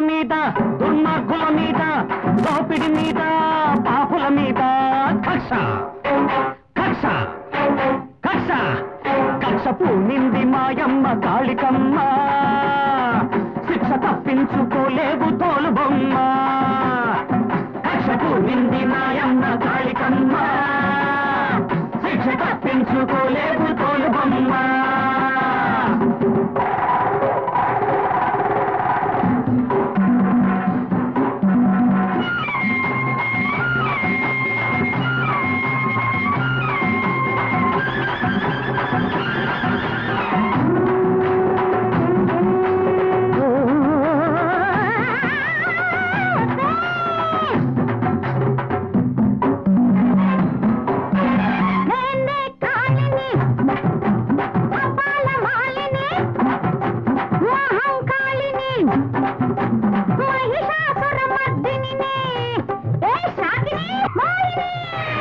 మీద దుర్మార్గుల మీద దోపిడి మీద పాపుల మీద కక్ష కక్ష కక్ష కక్ష పూనింది మాయమ్మ కాళికమ్మ శిక్ష తప్పించుకోలేవు తోలు బొమ్మ కక్ష పూనింది మాయమ్మ కాళికమ్మ శిక్ష తప్పించుకోలేవు తోలు బొమ్మ నేనే కాళిని కపాల మాలిని మహంకాళిని మహిషాసుర మర్దిని ఏ శాకిని మాలిని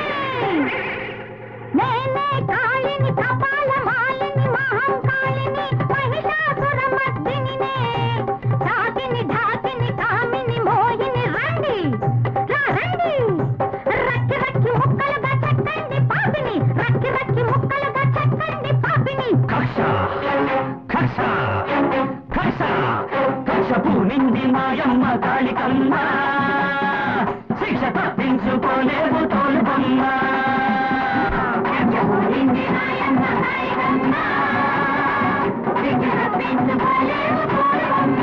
నేనే కాళిని కపాల మాలిని మహంకాళిని మహిషాసుర మర్దిని శాకిని ఢాకిని కామిని మోహిని రండి రా రండి రక్కి రక్కి ముక్కలుగా చెక్కండి పాపిని రక్కి రక్కి ముక్కలుగా చెక్కండి పాపిని కక్ష కక్ష కక్ష కక్ష పూనింది మాయమ్మ కాళికమ్మ శిక్ష తప్పించుకోలేవు తోలు బొమ్మ కక్ష పూనింది మాయమ్మ కాళికమ్మ శిక్ష తప్పించుకోలేవు తోలు బొమ్మ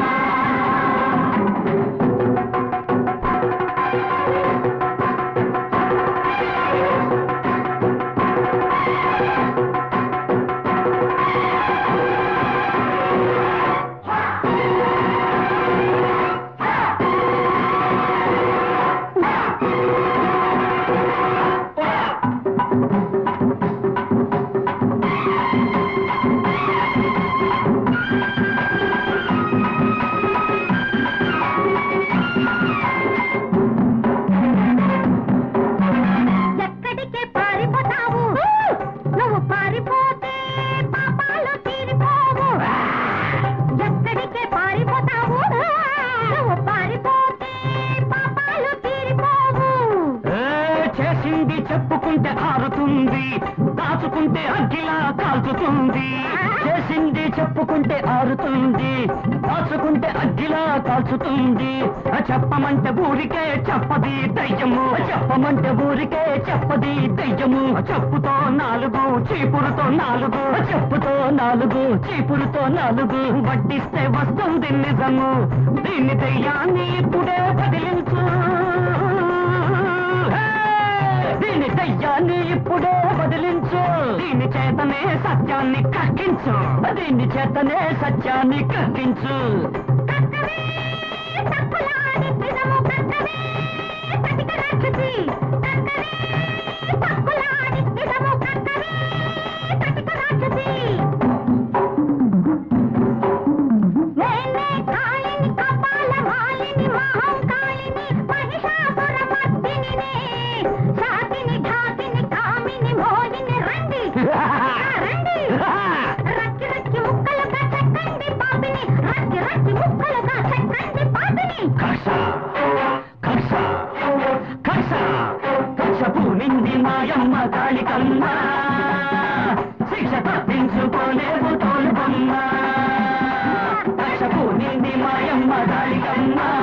ఎక్కడికే పారిపోతావు నువ్వు పారిపోతే పాపాలు తీరిపోవు ఎక్కడికే పారిపోతావు నువ్వు పారిపోతే పాపాలు తీరిపోవు ఏ, చేసింది చెప్పుకుంటే ఆరుతుంది దాచుకుంటే అగ్గిలా కాల్చుతుంది చేసింది చెప్పుకుంటే ఆరుతుంది దాచుకుంటే అగ్గిలా కాల్చుతుంది ఆ చెప్పమంటే ఊరికే చెప్పది దయ్యము చెప్పమంటే ఊరికే చెప్పది దయ్యము చెప్పుతో నాలుగు చీపురుతో నాలుగు చెప్పుతో నాలుగు చీపురుతో నాలుగు వడ్డిస్తే వస్తుంది నిజము దీన్ని దయ్యాన్ని ఇప్పుడే బదిలించు దీని దయ్యాన్ని ఇప్పుడే వదిలించు దీని చేతనే సత్యాన్ని కక్కించు దీని చేతనే సత్యాన్ని కక్కించు కక్కవే తప్పులాడి నిజము కక్కవే కటిక రాక్షసి కక్కవే తప్పులాడి నిజము కక్కవే కటిక రాక్షసి నేనే కాళిని కపాల మాలిని మహంకాళిని మహిషాసుర మర్దిని శాకిని ఢాకిని కామిని మోహిని రండి రండి రక్కి రక్కి ముక్కలుగా చెక్కండి పాపిని రక్కి రక్కి ముక్కలుగా చెక్కండి పాపిని కక్ష కక్ష కక్ష కక్ష పూనింది మాయమ్మ కాళికమ్మ శిక్ష తప్పించుకోలేవు తోలు బొమ్మ కక్ష పూనింది మాయమ్మ కాళికమ్మ